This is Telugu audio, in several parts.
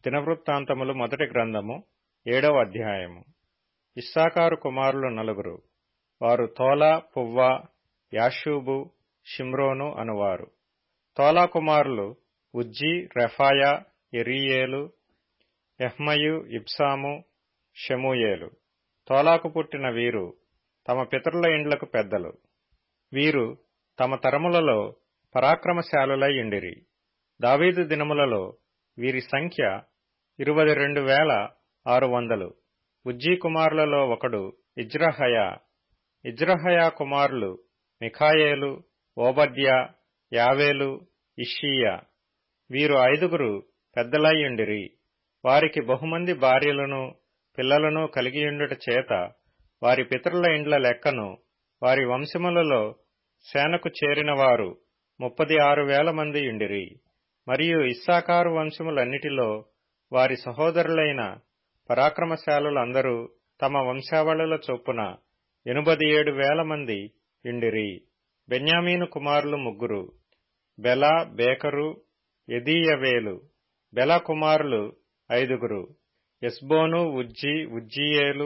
దినవృత్తాంతములు మొదటి గ్రంథము ఏడవ అధ్యాయము ఇస్సాకారు కుమారులు నలుగురు వారు తోలా పువ్వా యాషూబు షిమ్రోను అనువారు తోలా కుమారులు ఉజ్జీ రెఫాయా ఎరీయేలు ఎహ్మయు ఇబ్సాము షెమూయేలు తోలాకు పుట్టిన వీరు తమ పితరుల ఇండ్లకు పెద్దలు వీరు తమ తరములలో పరాక్రమశాలులై ఇండిరి దావీదు దినములలో వీరి సంఖ్య ఇరువై రెండు వేల ఆరు వందలు ఉజ్జీ కుమారులలో ఒకడు ఇజ్రహయా ఇజ్రహయా కుమారులు మిఖాయేలు ఓబద్యా యావేలు ఇషియా వీరు ఐదుగురు పెద్దలయ్యుండిరి వారికి బహుమంది భార్యలను పిల్లలను కలిగియుండుట చేత వారి పితరుల ఇండ్ల లెక్కను వారి వంశములలో సేనకు చేరిన వారు ముప్పది ఆరు వేల మంది ఇండిరి మరియు ఇస్సాకారు వంశములన్నిటిలో వారి సహోదరులైన పరాక్రమశాలులందరూ తమ వంశావళుల చొప్పున ఎనుబది ఏడు వేల మంది ఇండిరి బెన్యామీను కుమారులు ముగ్గురు బెల బేకరు ఎదీయవేలు బెల కుమారులు ఐదుగురు ఎస్బోను ఉజ్జి ఉజ్జీయేలు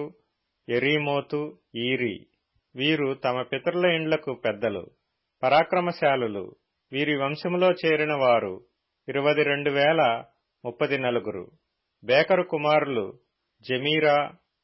ఎరీమోతు ఈరి వీరు తమ పితరుల ఇండ్లకు పెద్దలు పరాక్రమశాలులు వీరి వంశములో చేరిన వారు ఇరవై రెండు వేల ముప్పది నలుగురు బేకరు కుమారులు జమీరా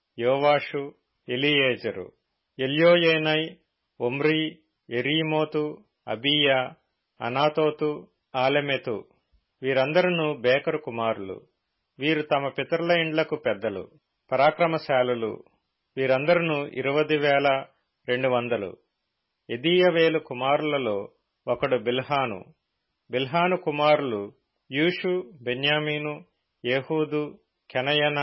యోవాషు ఎలియేజరు ఎల్యోయేనై ఒమ్రీ ఎరీమోతు అబీయా అనాతోతు ఆలెమెతు వీరందరూ బేకరు కుమారులు వీరు తమ పితరుల ఇండ్లకు పెద్దలు పరాక్రమశాలులు వీరందరూ ఇరవది వేల రెండు వందలు ఎదీయవేలు కుమారులలో ఒకడు బిల్హాను బిల్హాను కుమారులు యూషు బెన్యామీను ఏహూదు కెనయన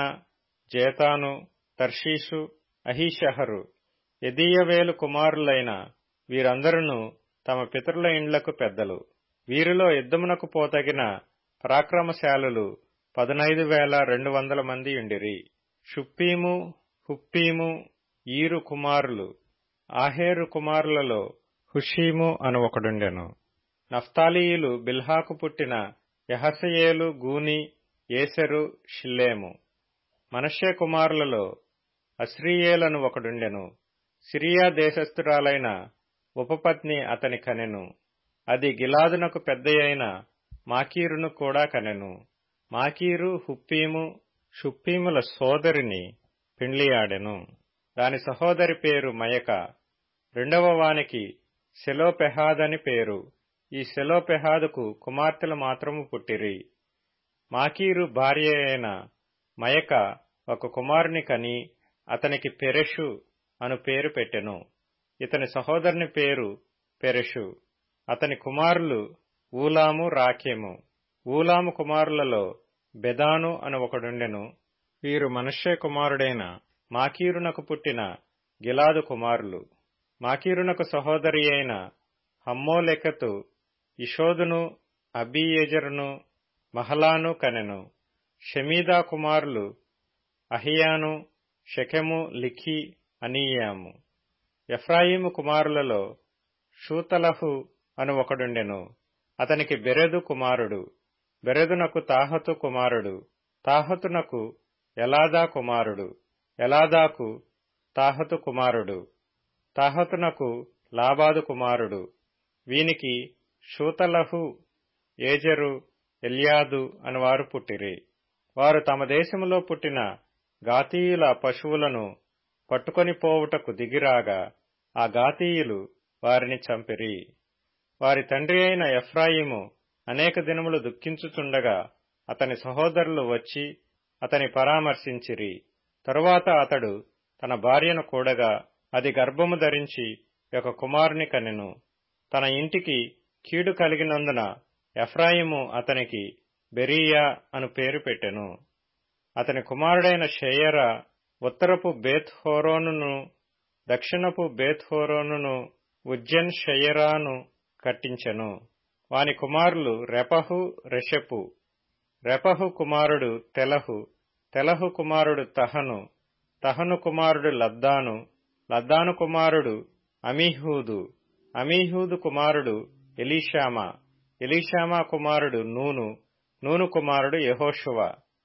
జేతాను తర్షీషు అహీషహరు ఎదీయవేలు కుమారులైన వీరందరూ తమ పితరుల ఇండ్లకు పెద్దలు వీరిలో యుద్ధమునకు పోతగిన పరాక్రమశాలులు పదునైదు వేల రెండు వందల మంది ఉండిరి షుప్పీము హుప్పీము ఈరు కుమారులు ఆహేరు కుమారులలో హుషీము అను ఒకడుండెను నఫ్తాలీయులు బిల్హాకు పుట్టిన యహసయేలు గూని ఏసెరు షిల్లేము మనషే కుమారులలో అశ్రీయేలను ఒకడుండెను సిరియా దేశస్థురాలైన ఉపపత్ని అతని కనెను అది గిలాదునకు పెద్దయైన మాకీరును కూడా కనెను మాకీరు హుప్పీము షుప్పీముల సోదరిని పెండ్లియాడెను దాని సహోదరి పేరు మయక రెండవ వానికి సెలోపెహాదని పేరు ఈ సెలోపెహాదుకు కుమార్తెలు మాత్రము పుట్టిరి మాకీరు భార్య అయిన మయక ఒక కుమారుని కని అతనికి పెరెషు అను పేరు పెట్టెను ఇతని సహోదరుని పేరు పెరెషు అతని కుమారులు ఊలాము రాకేము ఊలాము కుమారులలో బెదాను అని ఒకడుండెను వీరు మనుష్య కుమారుడైన మాకీరునకు పుట్టిన గిలాదు కుమారులు మాకీరునకు సహోదరి అయిన హమ్మోలెకతు ఇషోదును అబీయెజరును మహలాను కనెను షమీదా కుమారులు అహియాను షెకెము లిఖి అనీయాము ఎఫ్రాయిము కుమారులలో షూతలహు అను ఒకడుండెను అతనికి బెరెదు కుమారుడు బెరెదునకు తాహతు కుమారుడు తాహతునకు ఎలాదా కుమారుడు ఎలాదాకు తాహతు కుమారుడు తాహతునకు లాబాదు కుమారుడు వీనికి షూతలహు ఏజరు ఎల్యాదు అని వారు పుట్టిరి వారు తమ దేశములో పుట్టిన గాతీయుల పశువులను పట్టుకొని పోవుటకు దిగిరాగా ఆ గాతీయులు వారిని చంపిరి వారి తండ్రి అయిన ఎఫ్రాయిము అనేక దినములు దుఃఖించుచుండగా అతని సహోదరులు వచ్చి అతని పరామర్శించిరి తరువాత అతడు తన భార్యను కూడగా అది గర్భము ధరించి ఒక కుమారుని కనెను తన ఇంటికి కీడు కలిగినందున ఎఫ్రాయిము అతనికి బెరియా అను పేరు పెట్టెను అతని కుమారుడైన షేయర ఉత్తరపు బేత్ హోరోనును దక్షిణపు బేత్ హోరోనును ఉజ్జన్ షయరాను కట్టించెను వాని కుమారులు రెపహు రెషెపు రెపహు కుమారుడు తెలహు తెలహు కుమారుడు తహను తహను కుమారుడు లద్దాను లద్దాను కుమారుడు అమీహూదు అమీహూదు కుమారుడు ఎలీషామా ఎలీషామా కుమారుడు నూను నూను కుమారుడు యహోషువ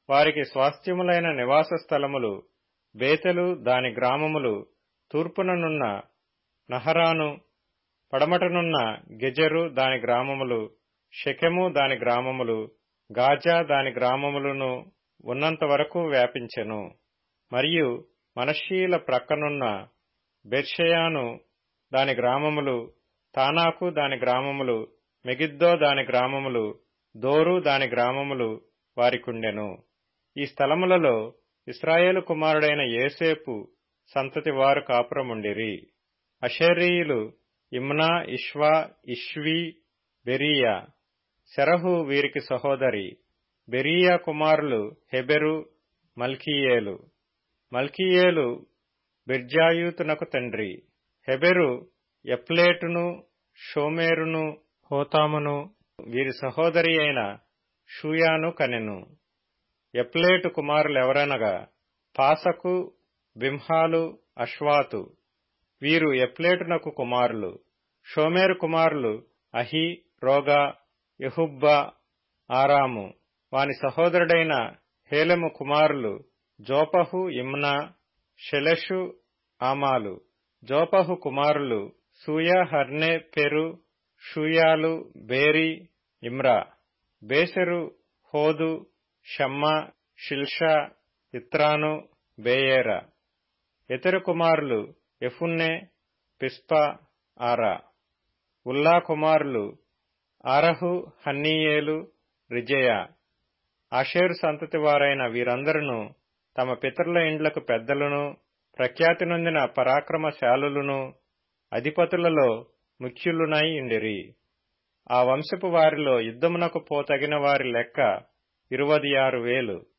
వారికి స్వాస్థ్యములైన నివాస స్థలములు బేతెలు దాని గ్రామములు తూర్పుననున్న నహరాను పడమటనున్న గెజెరు దాని గ్రామములు షెకెము దాని గ్రామములు గాజా దాని గ్రామములను ఉన్నంత వరకు వ్యాపించెను మరియు మనషీల ప్రక్కనున్న బెర్షయాను దాని గ్రామములు తానాకు దాని గ్రామములు మెగిద్దో దాని గ్రామములు దోరు దాని గ్రామములు వారికుండెను ఈ స్థలములలో ఇస్రాయేలు కుమారుడైన ఏసేపు సంతతి వారు కాపురముండిరి అషేరీయులు Imnah Ishvah Ishvi Beriah Serah వీరికి సహోదరి బెరియా కుమారులు హెబెరు మల్కీయేలు మల్కీయేలు బిర్జాయూతునకు తండ్రి హెబెరు ఎప్లేటును షోమేరును హోతామును వీరి సహోదరి అయిన షూయాను కనెను ఎప్లేటు కుమారులెవరనగా పాసకు బింహాలు అశ్వాతు వీరు ఎప్లేటునకు కుమారులు షోమేరు కుమారులు అహి రోగా యహుబ్బా ఆరాము వాని సహోదరుడైన హేలెము కుమారులు జోపహు ఇమ్నా షెలెషు ఆమాలు జోపహు కుమారులు సూయా హర్నే పెరు షూయాలు బేరి ఇమ్రా బేసెరు హోదు షమ్మా షిల్షా ఇత్రాను బేయేరా ఇతర కుమారులు ఎఫున్నే పిస్పా ఆరా ఉల్లా కుమారులు ఆరహు హన్నీయేలు రిజయా ఆషేరు సంతతి వారైన వీరందరూ తమ పితరుల ఇండ్లకు పెద్దలను ప్రఖ్యాతి నొందిన పరాక్రమశాలులను అధిపతులలో ముఖ్యులునై ఇండిరి ఆ వంశపు వారిలో యుద్ధమునకు పోతగిన వారి లెక్క ఇరువది ఆరు వేలు